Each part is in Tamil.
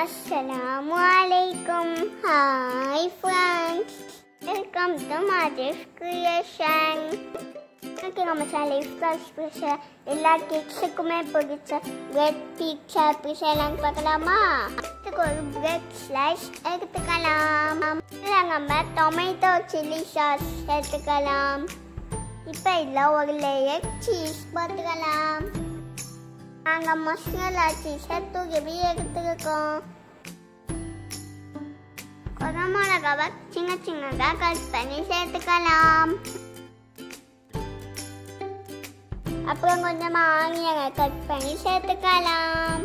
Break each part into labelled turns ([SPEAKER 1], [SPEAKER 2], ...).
[SPEAKER 1] அஸ்ஸலாமு அலைக்கும் ஹாய் ஃப்ரெண்ட்ஸ் வெல்கம் டு மாஜிஸ் கிரியேஷன் இன்னைக்கு நம்ம சேனல் இஃப்தார் ஸ்பெஷல் எல்லா கிட்ஸுக்குமே பிடிச்ச பிரெட் பீட்சா எப்படி செய்யலாம்னு பார்க்கலாமா இதுக்கு ஒரு பிரெட் ஸ்லைஸ் எடுத்துக்கலாம் இதில் நம்ம டொமேட்டோ சில்லி சாஸ் சேர்த்துக்கலாம் இப்போ இதில் ஒரு லேயர் சீஸ் போட்டுக்கலாம் நாங்கள் மசாலா சீஸை தூக்கி எடுத்துருக்கோம் குடமிளகாவை சின்ன சின்னதாக கட் பண்ணி சேர்த்துக்கலாம் அப்புறம் கொஞ்சமாக ஆனியனை கட் பண்ணி சேர்த்துக்கலாம்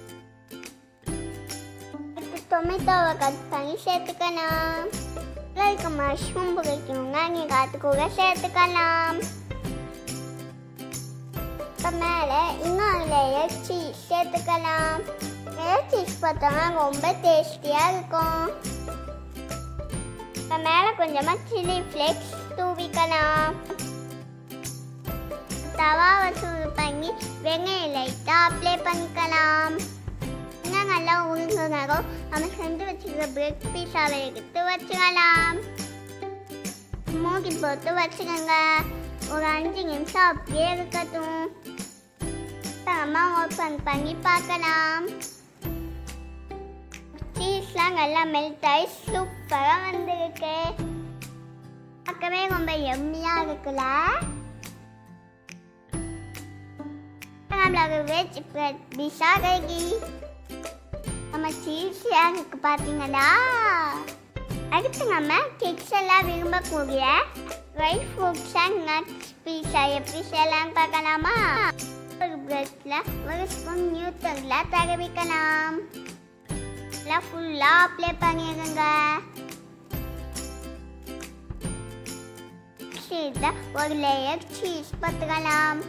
[SPEAKER 1] அடுத்து டொமேட்டோவை கட் பண்ணி சேர்த்துக்கலாம் இதுக்கு மஷ்ரூம் பிடிக்கணுங்க நீங்கள் அது கூட சேர்த்துக்கலாம் இப்போ மேலே இன்னொரு லேயர் சீஸ் சேர்த்துக்கலாம் லேயர் சீஸ் பார்த்தோம்னா ரொம்ப டேஸ்டியாக இருக்கும் இப்போ மேலே கொஞ்சமாக சில்லி ஃப்ளேக்ஸ் தூவிக்கலாம் தவாவை சூடு பண்ணி வெங்காயம் லைட்டாக அப்ளை பண்ணிக்கலாம் இன்னும் நல்லா உருங்குனாலும் நம்ம செஞ்சு வச்சுக்கிற பிரெட் பீஸாவை எடுத்து வச்சுக்கலாம் மூடி போட்டு வச்சுக்கோங்க ஒரு அஞ்சு நிமிஷம் அப்படியே இருக்கட்டும் அம்மா ஓப்பன் பண்ணி பார்க்கலாம் சீஸ்லாம் நல்லா மெல்ட் ஆகி சூப்பராக வந்திருக்கு பார்க்கவே ரொம்ப எம்மியாக இருக்குல்ல நம்மளுக்கு வெஜ் பிரெட் டிஷ்ஷா ரெடி நம்ம சீஸியாக இருக்கு பார்த்தீங்களா அடுத்து நம்ம கிட்ஸ் எல்லாம் விரும்பக்கூடிய dry fruits and nuts pizza எப்படி செய்யலாம்னு பார்க்கலாமா ஒரு பிரெட்டில் ஒரு ஸ்பூன் நியூட்டனில் தடவிக்கலாம் எல்லாம் ஃபுல்லாக அப்ளை பண்ணிடுங்க சீஸில் ஒரு லேயர் சீஸ் பத்துக்கலாம்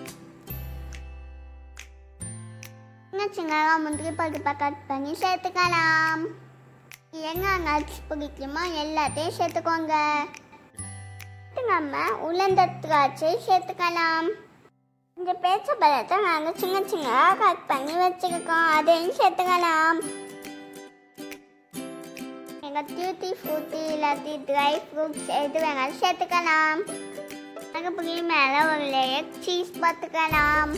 [SPEAKER 1] சின்ன சின்னதாக முந்திரி பருப்பை கட் பண்ணி சேர்த்துக்கலாம் என்ன நட்ஸ் பிடிக்குமோ எல்லாத்தையும் சேர்த்துக்கோங்க நம்ம உலர்ந்த திராட்சை சேர்த்துக்கலாம் இந்த பேச்ச பழத்தை நாங்கள் சின்ன சின்னதாக கட் பண்ணி வச்சுருக்கோம் அதையும் சேர்த்துக்கலாம் எங்கள் டியூட்டி ஃப்ரூட்டி இல்லாட்டி ட்ரை ஃப்ரூட்ஸ் எது வேணாலும் சேர்த்துக்கலாம் அதுக்கப்புறம் மேலே ஒரு லேயர் சீஸ் பார்த்துக்கலாம்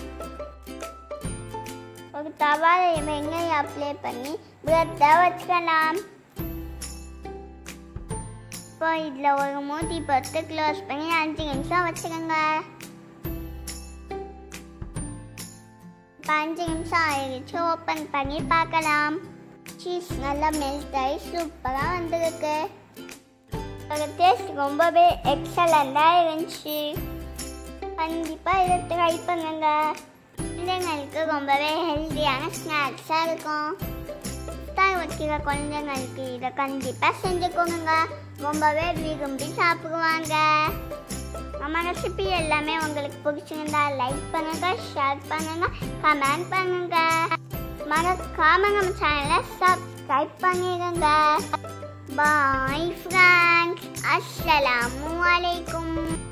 [SPEAKER 1] ஒரு தவால வெங்காயம் அப்ளை பண்ணி பிரெட்டை வச்சுக்கலாம் இப்போ இதில் ஒரு மூடி போட்டு க்ளோஸ் பண்ணி அஞ்சு நிமிஷம் வச்சுக்கோங்க இப்போ அஞ்சு நிமிஷம் ஆயிடுச்சு ஓப்பன் பண்ணி பார்க்கலாம் சீஸ் நல்லா மெல்ட் ஆகி சூப்பராக வந்திருக்கு ஒரு டேஸ்ட் ரொம்பவே எக்ஸலண்டாக இருந்துச்சு கண்டிப்பாக இதை ட்ரை பண்ணுங்க குழந்தைங்களுக்கு ரொம்பவே ஹெல்த்தியான ஸ்நாக்ஸாக இருக்கும் தான் வைக்கிற குழந்தைங்களுக்கு இதை கண்டிப்பாக செஞ்சு கொடுங்க ரொம்பவே விரும்பி சாப்பிடுவாங்க நம்ம ரெசிபி எல்லாமே உங்களுக்கு பிடிச்சிருந்தா லைக் பண்ணுங்க ஷேர் பண்ணுங்க கமெண்ட் பண்ணுங்க மறக்காம நம்ம சேனலை சப்ஸ்கிரைப் பண்ணிடுங்க பாய் ஃப்ரெண்ட்ஸ் அஸ்ஸலாமு அலைக்கும்